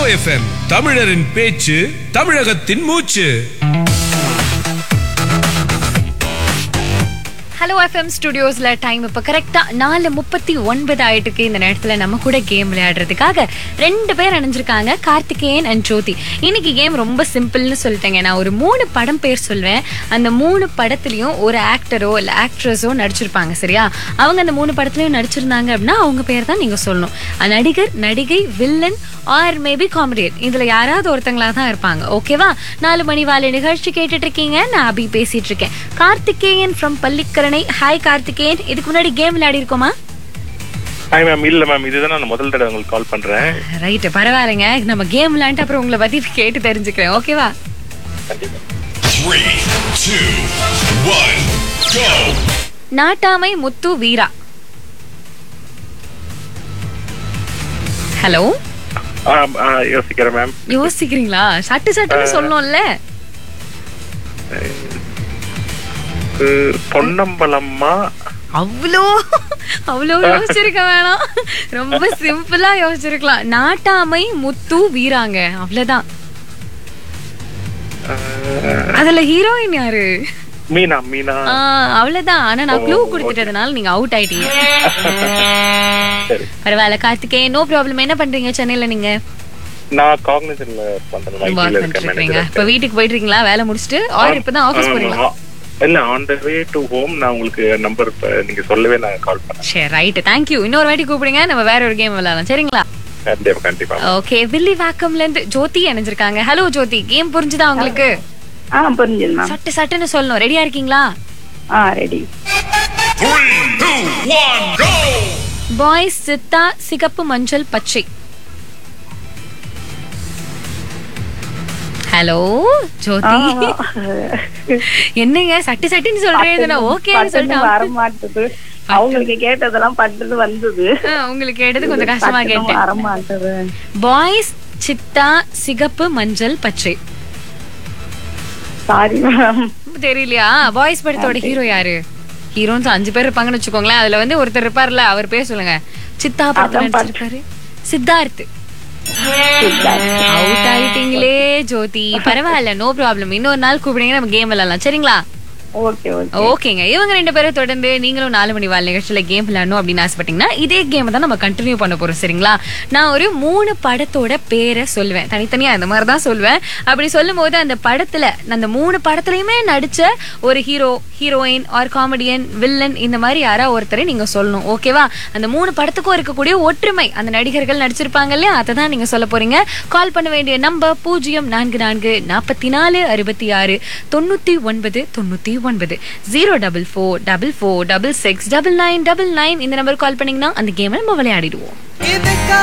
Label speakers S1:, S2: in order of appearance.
S1: FM தமிழரின் பேச்சு தமிழகத்தின் மூச்சு
S2: ஹலோ எஃப்எம் ஸ்டுடியோஸ்ல டைம் இப்போ கரெக்டா நாலு முப்பத்தி ஒன்பது ஆயிட்டுக்கு இந்த நேரத்துல நம்ம கூட கேம் விளையாடுறதுக்காக ரெண்டு பேர் அணிஞ்சிருக்காங்க கார்த்திகேயன் அண்ட் ஜோதி இன்னைக்கு கேம் ரொம்ப சிம்பிள்னு சொல்லிட்டேங்க நான் ஒரு மூணு படம் பேர் சொல்வேன் அந்த மூணு படத்துலயும் ஒரு ஆக்டரோ இல்ல ஆக்ட்ரஸோ நடிச்சிருப்பாங்க சரியா அவங்க அந்த மூணு படத்துலயும் நடிச்சிருந்தாங்க அப்படின்னா அவங்க பேர் தான் நீங்க சொல்லணும் அஹ் நடிகர் நடிகை வில்லன் ஆர் மேபி காமெடியன் இதுல யாராவது ஒருத்தங்களா தான் இருப்பாங்க ஓகேவா நாலு மணி வாழை நிகழ்ச்சி கேட்டுட்டு இருக்கீங்க நான் அபி பேசிட்டு இருக்கேன் கார்த்திகேயன் ஃப்ரம் பள்ளிக்கரணை ஹாய் கார்த்திகேயன் இதுக்கு முன்னாடி கேம் விளையாடி இருக்கோமா
S3: ஹாய் மேம் இல்ல மேம் இதுதான் நான் முதல் தடவை உங்களுக்கு கால் பண்றேன்
S2: ரைட்டு பரவாயில்லைங்க நம்ம கேம் விளையாண்டு அப்புறம் உங்களை பத்தி கேட்டு தெரிஞ்சுக்கிறேன் ஓகேவா
S3: கண்டிப்பா
S4: Three, two, one, go!
S2: Nattamai Muthu Veera hello
S3: ஆ, ஆ, யோசிக்கிறேன் மேம்
S2: யோசிக்கிறீங்களா சட்டு சட்டுன்னு சொல்லணும்ல
S3: பொன்னம்பலம்மா
S2: அவ்வளோ அவ்வளோ யோசிச்சிருக்க வேணாம் ரொம்ப சிம்பிளா யோசிச்சிருக்கலாம் நாட்டாமை முத்து வீராங்க அவ்வளவுதான்
S3: ஆ,
S2: அதுல ஹீரோயின் யாரு
S3: மீனா மீனா
S2: ஆ, அவ்வளவுதான் ஆனா நான் க்ளூ கொடுத்துட்டதுனால நீங்க அவுட் ஆயிட்டீங்க
S3: சரி
S2: பரவாயில்ல கார்த்திகே நோ ப்ராப்ளம் என்ன பண்றீங்க சென்னையில நீங்க
S3: நான் காக்னிசன்ல பண்றேன்
S2: ஒர்க்
S3: ஐடில
S2: பண்ணிட்டு
S3: இருக்கேன்
S2: இருக்கீங்க
S3: மேனேஜர்
S2: இப்ப வீட்டுக்கு போயிட்டு இருக்கீங்களா வேலை முடிச்சுட்டு ஆர் இப்பதான் ஆபீஸ் போறீங்களா
S3: இல்ல on the way to home நான் உங்களுக்கு நம்பர் நீங்க சொல்லவே நான் கால் பண்ணேன்
S2: சரி ரைட் தேங்க்யூ இன்னொரு வாட்டி கூப்பிடுங்க நம்ம வேற ஒரு கேம் விளையாடலாம் சரிங்களா
S3: கண்டிப்பா கண்டிப்பா
S2: ஓகே வில்லி வேக்கம்ல இருந்து ஜோதி இணைஞ்சிருக்காங்க ஹலோ ஜோதி கேம் புரிஞ்சுதா உங்களுக்கு
S5: ஆ புரிஞ்சுது மேம்
S2: சட்டு சட்டுன்னு சொல்லணும் ரெடியா இருக்கீங்களா
S5: ஆ ready
S4: Three, two, one, go!
S2: Boys Chithha Sigappu Manjal பச்சை ஹலோ ஜோதி என்னங்க சட்டு சட்டுன்னு சொல்றேன் ஓகே
S5: பட்டுன்னு வர
S2: சொல்லிட்டு
S5: மாட்டுது அவங்களுக்கு கேட்டதெல்லாம் பட்டுன்னு வந்தது
S2: ஆ, உங்களுக்கு கேட்டது கொஞ்சம் கஷ்டமா
S5: பட்டுன்னு
S2: கேட்டேன்
S5: வர மாட்டுது
S2: boys Chithha Sigappu Manjal Pachai
S5: sorry ma'am
S2: தெரியலையா பாய்ஸ் படத்தோட ஹீரோ யாரு ஹீரோன்ஸ் அஞ்சு பேர் இருப்பாங்கன்னு வச்சுக்கோங்களேன் அதுல வந்து ஒருத்தர் இருப்பார்ல அவர் பேர் சொல்லுங்க சித்தா படத்துல
S5: அதான் பாத்து-
S2: நடிச்சிருப்பாரு சித்தார்த் அவுட் ஆயிட்டீங்களே ஜோதி பரவாயில்ல நோ ப்ராப்ளம் இன்னொரு நாள் கூப்பிடுங்க நம்ம கேம் விளையாடலாம் சரிங்களா
S5: ஓகே ஓகே
S2: ஓகேங்க இவங்க ரெண்டு பேரும் தொடர்ந்து நீங்களும் நாலு மணி வாழ் நிகழ்ச்சியில கேம் விளையாடணும் அப்படின்னு ஆசைப்பட்டீங்கன்னா இதே கேம் தான் நம்ம கண்டினியூ பண்ண போறோம் சரிங்களா நான் ஒரு மூணு படத்தோட பேரை சொல்லுவேன் தனித்தனியா இந்த மாதிரி தான் சொல்லுவேன் அப்படி சொல்லும் போது அந்த படத்துல அந்த மூணு படத்துலயுமே நடிச்ச ஒரு hero heroine or comedian villain இந்த மாதிரி யாரா ஒருத்தரை நீங்க சொல்லணும் ஓகேவா அந்த மூணு படத்துக்கும் இருக்கக்கூடிய ஒற்றுமை அந்த நடிகர்கள் நடிச்சிருப்பாங்க இல்லையா அதை தான் நீங்க சொல்ல போறீங்க கால் பண்ண வேண்டிய நம்பர் பூஜ்ஜியம் நான்கு நான்கு நாற்பத்தி நாலு அறுபத்தி ஆறு தொண்ணூத்தி ஒன்பது தொண்ணூத்தி ஒன்பது zero double four double four double six double nine double nine இந்த நம்பர் கால் பண்ணீங்கன்னா அந்த கேமை நம்ம விளையாடிடுவோம்
S6: இதுக்கா